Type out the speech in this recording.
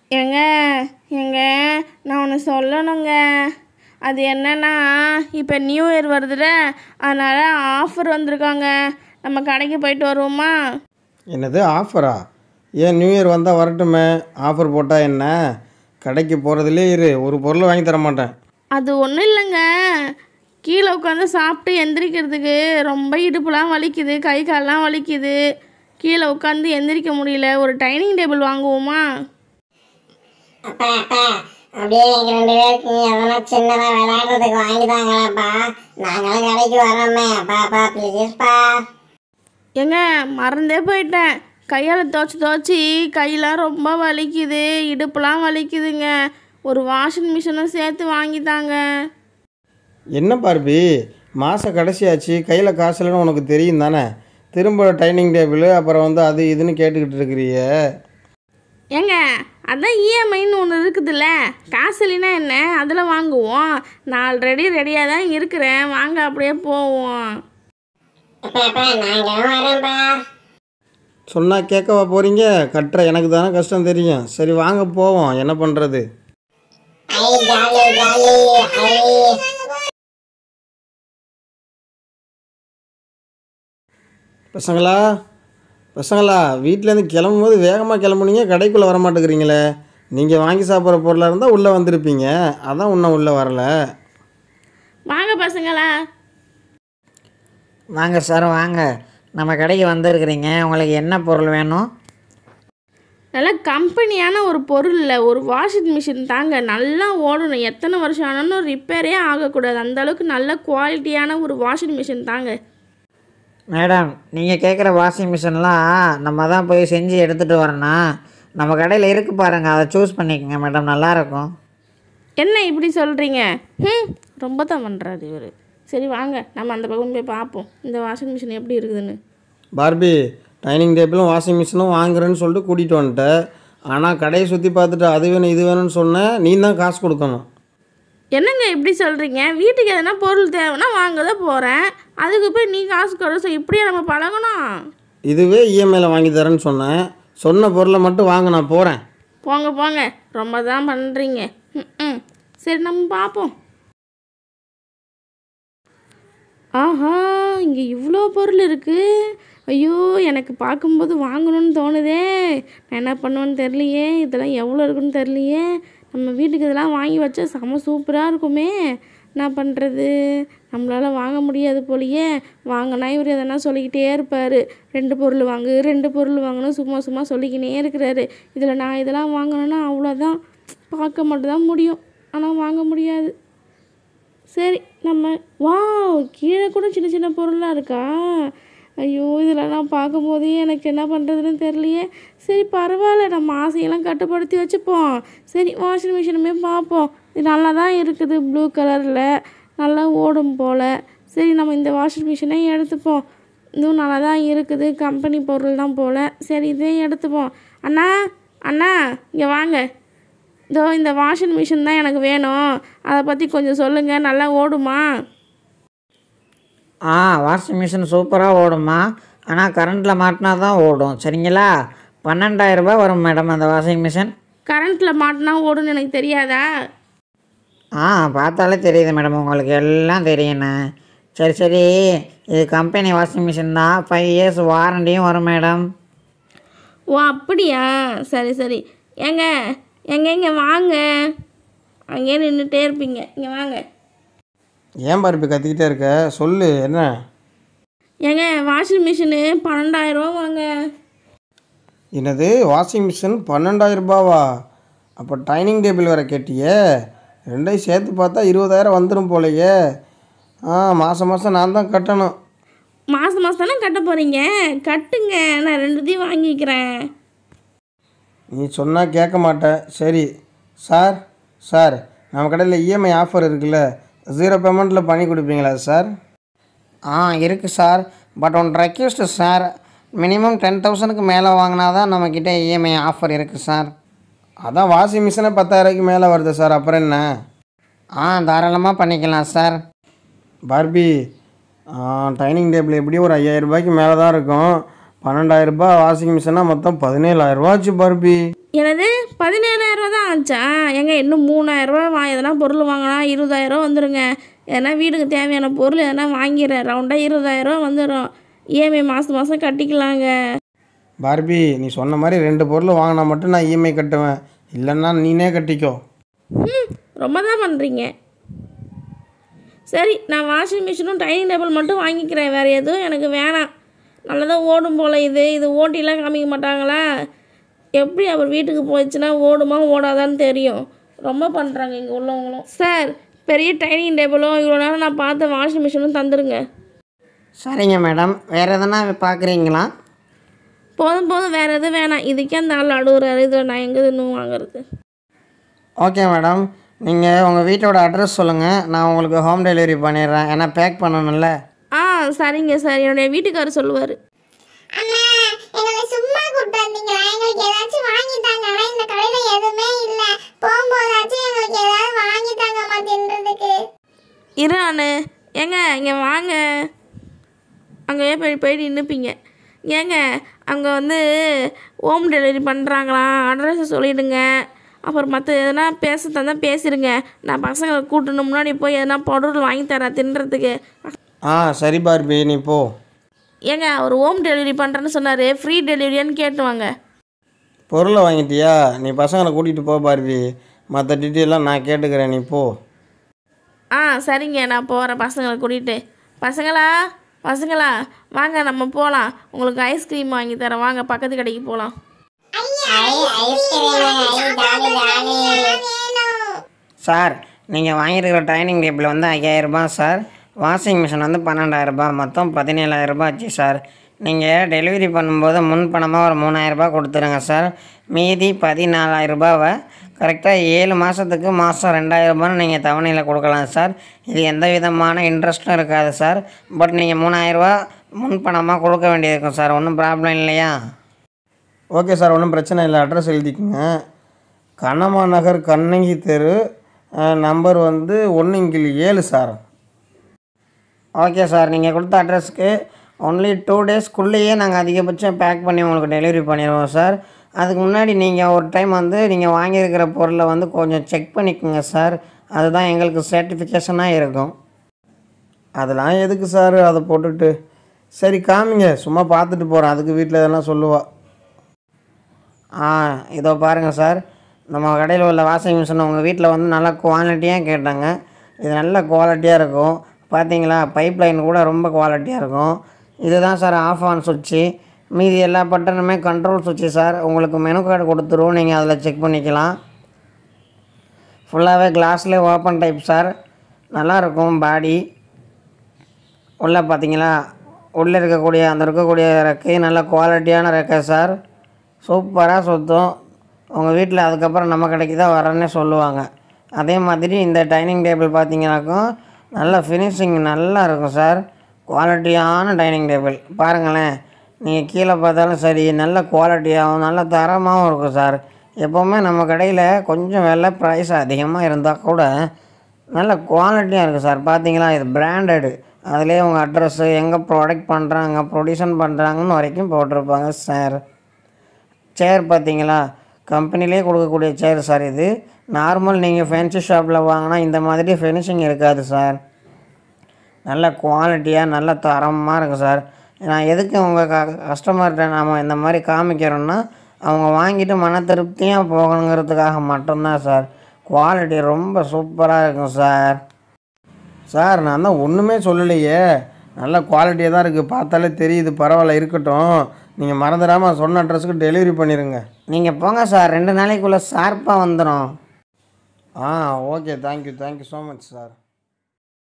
ஏங்க ஏங்க நான் ஒன்று சொல்லணுங்க அது என்னன்னா இப்போ நியூ இயர் வருதுல அதனால் ஆஃபர் வந்திருக்காங்க நம்ம கடைக்கு போயிட்டு வருவோமா என்னது ஆஃபரா ஏன் நியூ இயர் வந்தால் வரட்டுமே ஆஃபர் போட்டால் என்ன கடைக்கு போகிறதுலே இரு ஒரு பொருள் வாங்கி தர மாட்டேன் அது ஒன்றும் இல்லைங்க கீழே உட்காந்து சாப்பிட்டு எந்திரிக்கிறதுக்கு ரொம்ப இடுப்புலாம் வலிக்குது கை கால்லாம் வலிக்குது கீழே உட்காந்து எந்திரிக்க முடியல ஒரு டைனிங் டேபிள் வாங்குவோமா அப்பா அப்பா அப்படியே எங்க ரெண்டு பேருக்கு எதனா சின்னதா விளையாடுறதுக்கு வாங்கி தாங்களாப்பா நாங்களும் கடைக்கு வரோமே அப்பா அப்பா ப்ளீஸ்ப்பா ஏங்க மறந்தே போயிட்டேன் கையால் துவச்சி துவச்சி கையெல்லாம் ரொம்ப வலிக்குது இடுப்புலாம் வலிக்குதுங்க ஒரு வாஷிங் மிஷினும் சேர்த்து வாங்கித்தாங்க என்ன பார்பி மாத கடைசியாச்சு கையில் காசு இல்லைன்னு உனக்கு தெரியும் தானே திரும்ப டைனிங் டேபிள் அப்புறம் வந்து அது இதுன்னு கேட்டுக்கிட்டு இருக்கிறிய ஏங்க அதான் இஎம்ஐன்னு ஒன்று இருக்குதுல்ல காசு இல்லைன்னா என்ன அதில் வாங்குவோம் நான் ஆல்ரெடி ரெடியாக தான் இருக்கிறேன் வாங்க அப்படியே போவோம் அப்பா அப்பா நாங்களும் வரோம்ப்பா சொன்னால் கேட்கவா போகிறீங்க கட்டுற எனக்கு தானே கஷ்டம் தெரியும் சரி வாங்க போவோம் என்ன பண்ணுறது ஐ ஜாலி ஜாலி ஐ பசங்களா பசங்களா வீட்டிலேருந்து கிளம்பும்போது வேகமாக கிளம்புனீங்க கடைக்குள்ளே வர மாட்டேங்கிறீங்களே நீங்கள் வாங்கி சாப்பிட்ற பொருளாக இருந்தால் உள்ளே வந்திருப்பீங்க அதான் இன்னும் உள்ளே வரல வாங்க பசங்களா வாங்க சார் வாங்க நம்ம கடைக்கு வந்திருக்கிறீங்க உங்களுக்கு என்ன பொருள் வேணும் நல்ல கம்பெனியான ஒரு பொருளில் ஒரு வாஷிங் மிஷின் தாங்க நல்லா ஓடணும் எத்தனை வருஷம் ஆனாலும் ரிப்பேரே ஆகக்கூடாது அந்த அளவுக்கு நல்ல குவாலிட்டியான ஒரு வாஷிங் மிஷின் தாங்க மேடம் நீங்கள் கேட்குற வாஷிங் மிஷின்லாம் நம்ம தான் போய் செஞ்சு எடுத்துகிட்டு வரணும் நம்ம கடையில் இருக்கு பாருங்கள் அதை சூஸ் பண்ணிக்கோங்க மேடம் நல்லாயிருக்கும் என்ன இப்படி சொல்கிறீங்க ம் ரொம்ப தான் பண்ணுறாரு இவர் சரி வாங்க நம்ம அந்த பக்கம் போய் பார்ப்போம் இந்த வாஷிங் மிஷின் எப்படி இருக்குதுன்னு பார்பி டைனிங் டேபிளும் வாஷிங் மிஷினும் வாங்குறேன்னு சொல்லிட்டு கூட்டிகிட்டு வந்துட்டேன் ஆனால் கடையை சுற்றி பார்த்துட்டு அது வேணும் இது வேணும்னு சொன்னேன் நீ தான் காசு கொடுக்கணும் என்னங்க இப்படி சொல்கிறீங்க வீட்டுக்கு எதனா பொருள் தேவைன்னா வாங்க தான் போகிறேன் அதுக்கு போய் நீ காசு கொடுக்க இப்படியே நம்ம பழகணும் இதுவே இஎம்ஐயில் வாங்கி தரேன்னு சொன்னேன் சொன்ன பொருளை மட்டும் வாங்க நான் போகிறேன் போங்க போங்க ரொம்ப தான் பண்ணுறீங்க ம் ம் சரி நம்ம பார்ப்போம் ஆஹா இங்கே இவ்வளோ பொருள் இருக்குது ஐயோ எனக்கு பார்க்கும்போது வாங்கணும்னு தோணுதே நான் என்ன பண்ணுவேன்னு தெரியலையே இதெல்லாம் எவ்வளோ இருக்குன்னு தெரியலையே நம்ம வீட்டுக்கு இதெல்லாம் வாங்கி வச்சா செம சூப்பராக இருக்குமே என்ன பண்ணுறது நம்மளால் வாங்க முடியாது போலயே வாங்கினா இவர் எதனா சொல்லிக்கிட்டே இருப்பார் ரெண்டு பொருள் வாங்கு ரெண்டு பொருள் வாங்கணும் சும்மா சும்மா சொல்லிக்கினே இருக்கிறாரு இதில் நான் இதெல்லாம் வாங்கணுன்னா அவ்வளோதான் பார்க்க மட்டும்தான் முடியும் ஆனால் வாங்க முடியாது சரி நம்ம வாவ் கீழே கூட சின்ன சின்ன பொருளாக இருக்கா ஐயோ இதெல்லாம் நான் பார்க்கும்போதே எனக்கு என்ன பண்ணுறதுன்னு தெரியலையே சரி பரவாயில்ல நம்ம ஆசையெல்லாம் கட்டுப்படுத்தி வச்சுப்போம் சரி வாஷிங் மிஷினுமே பார்ப்போம் இது நல்லா தான் இருக்குது ப்ளூ கலரில் நல்லா ஓடும் போல் சரி நம்ம இந்த வாஷிங் மிஷினை எடுத்துப்போம் இதுவும் நல்லா தான் இருக்குது கம்பெனி பொருள் தான் போல் சரி இதே எடுத்துப்போம் அண்ணா அண்ணா இங்கே வாங்க இதோ இந்த வாஷிங் மிஷின் தான் எனக்கு வேணும் அதை பற்றி கொஞ்சம் சொல்லுங்கள் நல்லா ஓடுமா ஆ வாஷிங் மிஷின் சூப்பராக ஓடுமா ஆனால் கரண்ட்டில் மாட்டினா தான் ஓடும் சரிங்களா பன்னெண்டாயிரரூபா வரும் மேடம் அந்த வாஷிங் மிஷின் கரண்ட்டில் மாட்டினா ஓடுன்னு எனக்கு தெரியாதா ஆ பார்த்தாலே தெரியுது மேடம் உங்களுக்கு எல்லாம் தெரியுண்ணே சரி சரி இது கம்பெனி வாஷிங் மிஷின் தான் ஃபைவ் இயர்ஸ் வாரண்டியும் வரும் மேடம் ஓ அப்படியா சரி சரி ஏங்க எங்க இங்கே வாங்க அங்கேயே நின்றுட்டே இருப்பீங்க இங்கே வாங்க ஏன் பார்பி கத்திக்கிட்டே இருக்க சொல்லு என்ன ஏங்க வாஷிங் மிஷினு பன்னெண்டாயிரரூவா வாங்க என்னது வாஷிங் மிஷின் பன்னெண்டாயிரம் ரூபாவா அப்போ டைனிங் டேபிள் வேறு கேட்டியே ரெண்டையும் சேர்த்து பார்த்தா இருபதாயிரம் வந்துடும் போலையே ஆ மாதம் மாதம் நான் தான் கட்டணும் மாதம் மாதம் தானே கட்ட போகிறீங்க கட்டுங்க நான் ரெண்டுத்தையும் வாங்கிக்கிறேன் நீ சொன்னால் கேட்க மாட்டேன் சரி சார் சார் நம்ம கடையில் இஎம்ஐ ஆஃபர் இருக்குல்ல ஜீரோ பேமெண்ட்டில் பண்ணி கொடுப்பீங்களா சார் ஆ இருக்குது sir but one request sir minimum ten தௌசண்ட்க்கு மேலே வாங்கினா தான் நம்மக்கிட்ட இஎம்ஐ ஆஃபர் இருக்குது சார் அதான் வாஷிங் மிஷினே பத்தாயிரூபாய்க்கு மேலே வருது சார் அப்புறம் என்ன ஆ தாராளமாக பண்ணிக்கலாம் சார் பார்பி டைனிங் டேபிள் எப்படியும் ஒரு ஐயாயிரம் ரூபாய்க்கு மேலே தான் இருக்கும் பன்னெண்டாயிரம் ரூபாய் வாஷிங் மிஷினா மொத்தம் பதினேழாயிரம் ரூபா ஆச்சு பார்பி எனது பதினேழாயிரரூவா தான் ஆச்சா ஏங்க இன்னும் மூணாயிரரூவா வா எதனா பொருள் வாங்கினா இருபதாயிரரூவா வந்துடுங்க எதனா வீட்டுக்கு தேவையான பொருள் எதனா வாங்கிறேன் ரவுண்டாக இருபதாயிரரூவா வந்துடும் இஎம்ஐ மாதம் மாதம் கட்டிக்கலாங்க பார்பி நீ சொன்ன மாதிரி ரெண்டு பொருள் வாங்கினா மட்டும் நான் இஎம்ஐ கட்டுவேன் இல்லைன்னா நீனே கட்டிக்கோ ம் ரொம்ப தான் பண்ணுறீங்க சரி நான் வாஷிங் மிஷினும் டைனிங் டேபிள் மட்டும் வாங்கிக்கிறேன் வேறு எதுவும் எனக்கு வேணாம் நல்லதாக ஓடும் போல் இது இது ஓட்டிலாம் காமிக்க மாட்டாங்களா எப்படி அவர் வீட்டுக்கு போயிடுச்சுன்னா ஓடுமா ஓடாதான்னு தெரியும் ரொம்ப பண்ணுறாங்க இங்கே உள்ளவங்களும் சார் பெரிய டைனிங் டேபிளும் இவ்வளோ நேரம் நான் பார்த்த வாஷிங் மிஷினும் தந்துருங்க சரிங்க மேடம் வேறு எதனா பார்க்குறீங்களா போதும் போதும் வேறு எதுவும் வேணாம் இதுக்கே அந்த ஆள் அழுகுறாரு இதில் நான் எங்கே இன்னும் வாங்குறது ஓகே மேடம் நீங்கள் உங்கள் வீட்டோட அட்ரஸ் சொல்லுங்கள் நான் உங்களுக்கு ஹோம் டெலிவரி பண்ணிடுறேன் ஏன்னா பேக் பண்ணணும்ல ஆ சரிங்க சார் என்னுடைய வீட்டுக்காரர் சொல்லுவார் அண்ணா எங்களை சும்மா கூப்பிட்டு வந்தீங்களா எங்களுக்கு ஏதாச்சும் வாங்கி தாங்க ஆனா இந்த கடையில எதுவுமே இல்ல போகும்போதாச்சும் எங்களுக்கு ஏதாவது வாங்கி தாங்கம்மா தின்றதுக்கு இரு அண்ணு ஏங்க இங்கே வாங்க அங்கேயே போய் போய் நின்றுப்பீங்க ஏங்க அங்கே வந்து ஹோம் டெலிவரி பண்ணுறாங்களாம் அட்ரஸை சொல்லிவிடுங்க அப்புறம் மற்ற எதனா பேச தந்தால் பேசிடுங்க நான் பசங்களை கூட்டணும் முன்னாடி போய் எதனா பொருள் வாங்கி தரேன் தின்றதுக்கு ஆ சரி பார்பி நீ போ ஏங்க அவர் ஹோம் டெலிவரி பண்ணுறேன்னு சொன்னார் ஃப்ரீ டெலிவரியான்னு கேட்டு வாங்க பொருளை வாங்கிட்டியா நீ பசங்களை கூட்டிகிட்டு போ பார்பி மற்ற டீட்டெயிலாம் நான் கேட்டுக்கிறேன் நீ போ ஆ சரிங்க நான் போகிறேன் பசங்களை கூட்டிகிட்டு பசங்களா பசங்களா வாங்க நம்ம போகலாம் உங்களுக்கு ஐஸ்கிரீம் வாங்கி தரேன் வாங்க பக்கத்து கடைக்கு போகலாம் சார் நீங்கள் வாங்கியிருக்கிற டைனிங் டேபிள் வந்து ஐயாயிரரூபா சார் வாஷிங் மிஷின் வந்து பன்னெண்டாயிரரூபா மொத்தம் பதினேழாயிரரூபா ஆச்சு சார் நீங்கள் டெலிவரி பண்ணும்போது முன் பணமாக ஒரு மூணாயிரரூபா கொடுத்துருங்க சார் மீதி பதினாலாயிரரூபாவை கரெக்டாக ஏழு மாதத்துக்கு மாதம் ரெண்டாயிரரூபான்னு நீங்கள் தவணையில் கொடுக்கலாம் சார் இது எந்த விதமான இன்ட்ரெஸ்ட்டும் இருக்காது சார் பட் நீங்கள் மூணாயிரரூபா முன் பணமாக கொடுக்க வேண்டியிருக்கும் சார் ஒன்றும் ப்ராப்ளம் இல்லையா ஓகே சார் ஒன்றும் பிரச்சனை இல்லை அட்ரஸ் எழுதிக்கோங்க கண்ணம்மா நகர் கண்ணகி தெரு நம்பர் வந்து ஒன்றுங்கில் ஏழு சார் ஓகே சார் நீங்கள் கொடுத்த அட்ரஸ்க்கு ஒன்லி டூ டேஸ்க்குள்ளேயே நாங்கள் அதிகபட்சம் பேக் பண்ணி உங்களுக்கு டெலிவரி பண்ணிடுவோம் சார் அதுக்கு முன்னாடி நீங்கள் ஒரு டைம் வந்து நீங்கள் வாங்கியிருக்கிற பொருளை வந்து கொஞ்சம் செக் பண்ணிக்கோங்க சார் அதுதான் எங்களுக்கு சர்டிஃபிகேஷனாக இருக்கும் அதெல்லாம் எதுக்கு சார் அதை போட்டுட்டு சரி காமிங்க சும்மா பார்த்துட்டு போகிறேன் அதுக்கு வீட்டில் எதனா சொல்லுவா ஆ இதோ பாருங்கள் சார் நம்ம கடையில் உள்ள வாஷிங் மிஷின் உங்கள் வீட்டில் வந்து நல்லா குவாலிட்டியாக கேட்டாங்க இது நல்ல குவாலிட்டியாக இருக்கும் பார்த்தீங்களா பைப் லைன் கூட ரொம்ப குவாலிட்டியாக இருக்கும் இதுதான் சார் ஆஃப் ஆன் சுவிட்சு மீதி எல்லா பட்டனுமே கண்ட்ரோல் சுவிட்சு சார் உங்களுக்கு மெனு கார்டு கொடுத்துருவோம் நீங்கள் அதில் செக் பண்ணிக்கலாம் ஃபுல்லாகவே கிளாஸ்லேயே ஓப்பன் டைப் சார் நல்லாயிருக்கும் பாடி உள்ளே பார்த்தீங்களா உள்ளே இருக்கக்கூடிய அந்த இருக்கக்கூடிய ரெக்கை நல்ல குவாலிட்டியான ரெக்கை சார் சூப்பராக சுற்றும் உங்கள் வீட்டில் அதுக்கப்புறம் நம்ம கடைக்கு தான் வரேன்னே சொல்லுவாங்க அதே மாதிரி இந்த டைனிங் டேபிள் பார்த்தீங்கன்னாக்கும் நல்ல ஃபினிஷிங் நல்லா இருக்கும் சார் குவாலிட்டியான டைனிங் டேபிள் பாருங்களேன் நீங்கள் கீழே பார்த்தாலும் சரி நல்ல குவாலிட்டியாகவும் நல்ல தரமாகவும் இருக்கும் சார் எப்போவுமே நம்ம கடையில் கொஞ்சம் விலை ப்ரைஸ் அதிகமாக இருந்தால் கூட நல்ல குவாலிட்டியாக இருக்குது சார் பார்த்தீங்களா இது பிராண்டடு அதுலேயே உங்கள் அட்ரஸ்ஸு எங்கே ப்ராடக்ட் பண்ணுறாங்க ப்ரொடியூஷன் பண்ணுறாங்கன்னு வரைக்கும் போட்டிருப்பாங்க சார் சேர் பார்த்தீங்களா கம்பெனிலே கொடுக்கக்கூடிய சேர் சார் இது நார்மல் நீங்கள் ஃபேன்சி ஷாப்பில் வாங்கினா இந்த மாதிரி ஃபினிஷிங் இருக்காது சார் நல்ல குவாலிட்டியாக நல்ல தரமாக இருக்கும் சார் நான் எதுக்கு உங்கள் க கஸ்டமர்கிட்ட நாம் இந்த மாதிரி காமிக்கிறோன்னா அவங்க வாங்கிட்டு மன திருப்தியாக போகணுங்கிறதுக்காக மட்டும்தான் சார் குவாலிட்டி ரொம்ப சூப்பராக இருக்கும் சார் சார் நான் தான் ஒன்றுமே சொல்லலையே நல்ல குவாலிட்டியாக தான் இருக்குது பார்த்தாலே தெரியுது பரவாயில்ல இருக்கட்டும் நீங்கள் மறந்துடாமல் சொன்ன அட்ரஸுக்கு டெலிவரி பண்ணிடுங்க நீங்கள் போங்க சார் ரெண்டு நாளைக்குள்ளே ஷார்ப்பாக வந்துடும் ஆ okay thank you thank you so much sir